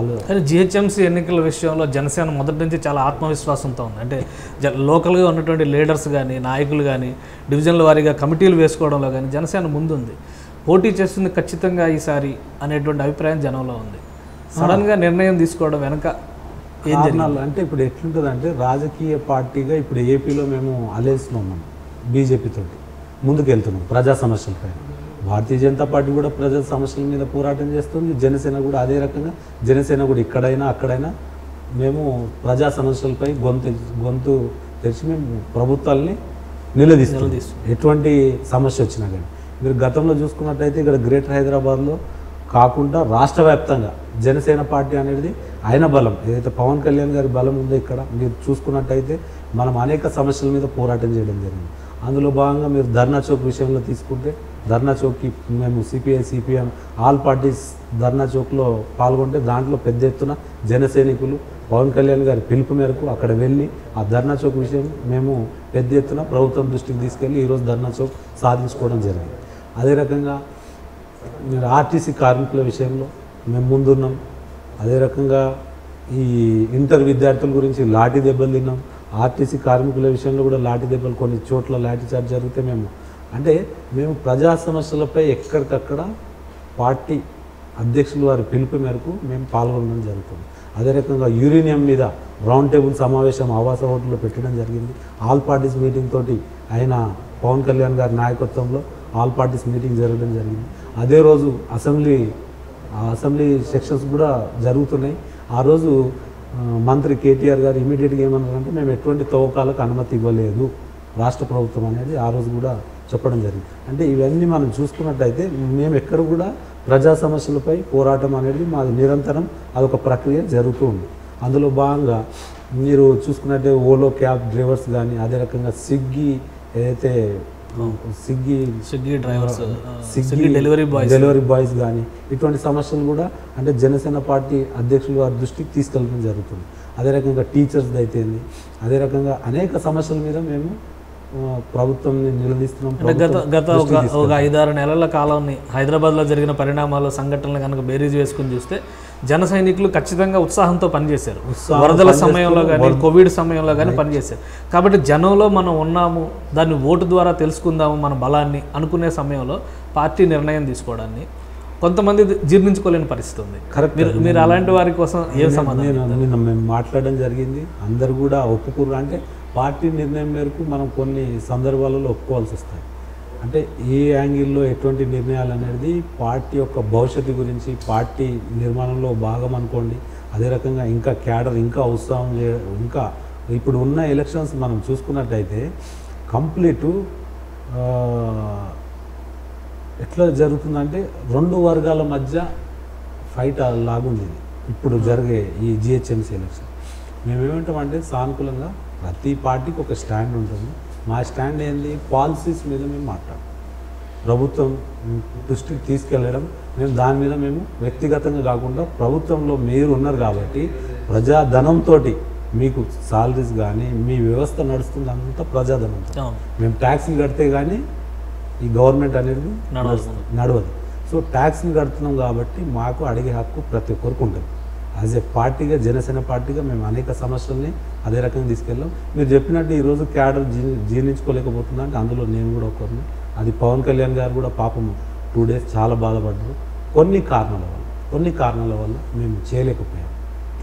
వాళ్ళు కానీ జిహెచ్ఎంసీ ఎన్నికల విషయంలో జనసేన మొదటి నుంచి చాలా ఆత్మవిశ్వాసంతో ఉంది అంటే జ లోకల్గా ఉన్నటువంటి లీడర్స్ కానీ నాయకులు కానీ డివిజన్ల వారీగా కమిటీలు వేసుకోవడంలో కానీ జనసేన ముందుంది పోటీ చేస్తుంది ఖచ్చితంగా ఈసారి అనేటువంటి అభిప్రాయం జనంలో ఉంది సడన్గా నిర్ణయం తీసుకోవడం వెనక ఏం జరిగింది కారణాలు అంటే ఇప్పుడు ఎట్లుంటుంది అంటే రాజకీయ పార్టీగా ఇప్పుడు ఏపీలో మేము అలయన్స్లో ఉన్నాం బీజేపీ తోటి ముందుకు వెళ్తున్నాం ప్రజా సమస్యలపై భారతీయ జనతా పార్టీ కూడా ప్రజా సమస్యల మీద పోరాటం చేస్తుంది జనసేన కూడా అదే రకంగా జనసేన కూడా ఇక్కడైనా అక్కడైనా మేము ప్రజా సమస్యలపై గొంతు గొంతు తెరిచి మేము ప్రభుత్వాల్ని నిలదీస్తాం ఎటువంటి సమస్య వచ్చినా కానీ మీరు గతంలో చూసుకున్నట్టయితే ఇక్కడ గ్రేటర్ హైదరాబాద్లో కాకుండా రాష్ట్ర వ్యాప్తంగా జనసేన పార్టీ అనేది ఆయన బలం ఏదైతే పవన్ కళ్యాణ్ గారి బలం ఉందో ఇక్కడ మీరు చూసుకున్నట్టయితే మనం అనేక సమస్యల మీద పోరాటం చేయడం జరిగింది అందులో భాగంగా మీరు ధర్నా చౌక్ విషయంలో తీసుకుంటే ధర్నా చౌక్కి మేము సిపిఐ సిపిఎం ఆల్ పార్టీస్ ధర్నా చౌక్లో పాల్గొంటే దాంట్లో పెద్ద ఎత్తున జన సైనికులు పవన్ కళ్యాణ్ గారి పిలుపు మేరకు అక్కడ వెళ్ళి ఆ ధర్నా చౌక్ విషయం మేము పెద్ద ఎత్తున ప్రభుత్వం దృష్టికి తీసుకెళ్ళి ఈరోజు ధర్నా చౌక్ సాధించుకోవడం జరిగింది అదే రకంగా మీరు ఆర్టీసీ కార్మికుల విషయంలో మేము ముందున్నాం అదే రకంగా ఈ ఇంటర్ విద్యార్థుల గురించి లాఠీ దెబ్బలు తిన్నాం ఆర్టీసీ కార్మికుల విషయంలో కూడా లాఠీ దెబ్బలు కొన్ని చోట్ల లాఠీ చార్జ్ జరిగితే మేము అంటే మేము ప్రజా సమస్యలపై ఎక్కడికక్కడ పార్టీ అధ్యక్షులు వారి పిలుపు మేరకు మేము పాల్గొనడం జరుగుతుంది అదే రకంగా యూరేనియం మీద రౌండ్ టేబుల్ సమావేశం ఆవాస హోటల్లో పెట్టడం జరిగింది ఆల్ పార్టీస్ మీటింగ్ తోటి ఆయన పవన్ కళ్యాణ్ గారి నాయకత్వంలో ఆల్ పార్టీస్ మీటింగ్ జరగడం జరిగింది అదే రోజు అసెంబ్లీ ఆ అసెంబ్లీ సెక్షన్స్ కూడా జరుగుతున్నాయి ఆ రోజు ఆ, మంత్రి కేటీఆర్ గారు ఇమీడియట్గా ఏమన్నారంటే మేము ఎటువంటి తవ్వకాలకు అనుమతి ఇవ్వలేదు రాష్ట్ర ప్రభుత్వం అనేది ఆ రోజు కూడా చెప్పడం జరిగింది అంటే ఇవన్నీ మనం చూసుకున్నట్టయితే మేము ఎక్కడ కూడా ప్రజా సమస్యలపై పోరాటం అనేది మాది నిరంతరం అదొక ప్రక్రియ జరుగుతూ ఉంది అందులో భాగంగా మీరు చూసుకున్నట్టే ఓలో క్యాబ్ డ్రైవర్స్ కానీ అదే రకంగా స్విగ్గీ ఏదైతే Swiggy Swiggy drivers Swiggy Swiggy delivery boys delivery boys కానీ ఇటువంటి సమస్యలు కూడా అంటే జనసేన పార్టీ అధ్యక్షులు వారి దృష్టికి తీసుకెళ్ళడం జరుగుతుంది అదే రకంగా టీచర్స్ అయితేంది అదే రకంగా అనేక సమస్యల మీద మేము ఆ, ప్రభుత్వంని నిలదీస్తున్నాం అంటే గత ప్రభుత్వం గత దృష్టికి ఒక ఒక ఐదారు నెలల కాలాన్ని హైదరాబాద్లో జరిగిన పరిణామాలు సంఘటనలు కనుక బేరీజ్ వేసుకుని చూస్తే జన సైనికులు ఖచ్చితంగా ఉత్సాహంతో పనిచేశారు ఉత్సాహం వరదల సమయంలో కానీ కోవిడ్ సమయంలో కానీ పనిచేశారు కాబట్టి జనంలో మనం ఉన్నాము దాన్ని ఓటు ద్వారా తెలుసుకుందాము మన బలాన్ని అనుకునే సమయంలో పార్టీ నిర్ణయం తీసుకోవడాన్ని కొంతమంది జీర్ణించుకోలేని పరిస్థితి ఉంది కరెక్ట్ మీరు మీరు అలాంటి వారి కోసం ఏం సమాధానం నేను నిన్న మేము మాట్లాడడం జరిగింది అందరు కూడా ఒప్పుకుర్రు అంటే పార్టీ నిర్ణయం మేరకు మనం కొన్ని సందర్భాలలో ఒప్పుకోవాల్సి వస్తాయి అంటే ఏ యాంగిల్లో ఎటువంటి నిర్ణయాలు అనేది పార్టీ యొక్క భవిష్యత్తు గురించి పార్టీ నిర్మాణంలో భాగం అనుకోండి అదే రకంగా ఇంకా క్యాడర్ ఇంకా ఉత్సాహం చే ఇంకా ఇప్పుడు ఉన్న ఎలక్షన్స్ మనం చూసుకున్నట్టయితే కంప్లీటు ఎట్లా జరుగుతుందంటే రెండు వర్గాల మధ్య ఫైట్ లాగుంది ఇది. ఇప్పుడు జరిగే ఈ జిహెచ్ఎంసీ ఎలక్షన్ మేమేమంటామంటే సానుకూలంగా ప్రతి పార్టీకి ఒక స్టాండ్ ఉంటుంది మా స్టాండ్ ఏంది పాలసీస్ మీద మేము మాట్లాడతాం ప్రభుత్వం దృష్టికి తీసుకెళ్ళడం మేము దాని మీద మేము వ్యక్తిగతంగా కాకుండా ప్రభుత్వంలో మీరు ఉన్నారు కాబట్టి ప్రజాధనంతో మీకు సాలరీస్ కానీ మీ వ్యవస్థ నడుస్తుంది అంతా ప్రజాధనంతో అవును మేము ట్యాక్స్లు కడితే కానీ ఈ గవర్నమెంట్ అనేది నడవదు. నడవదు సో ట్యాక్స్ని కడుతున్నాం కాబట్టి మాకు అడిగే హక్కు ప్రతి ఒక్కరికి ఉంటుంది యాజ్ ఏ పార్టీగా జనసేన పార్టీగా మేము అనేక సమస్యల్ని అదే రకంగా తీసుకెళ్ళాం మీరు చెప్పినట్టు ఈరోజు క్యాడర్ జీ జీర్ణించుకోలేకపోతుందా అంటే అందులో నేను కూడా ఒకరిని అది పవన్ కళ్యాణ్ గారు కూడా పాపం టూ డేస్ చాలా బాధపడ్డారు కొన్ని కారణాల వల్ల కొన్ని కారణాల వల్ల మేము చేయలేకపోయాం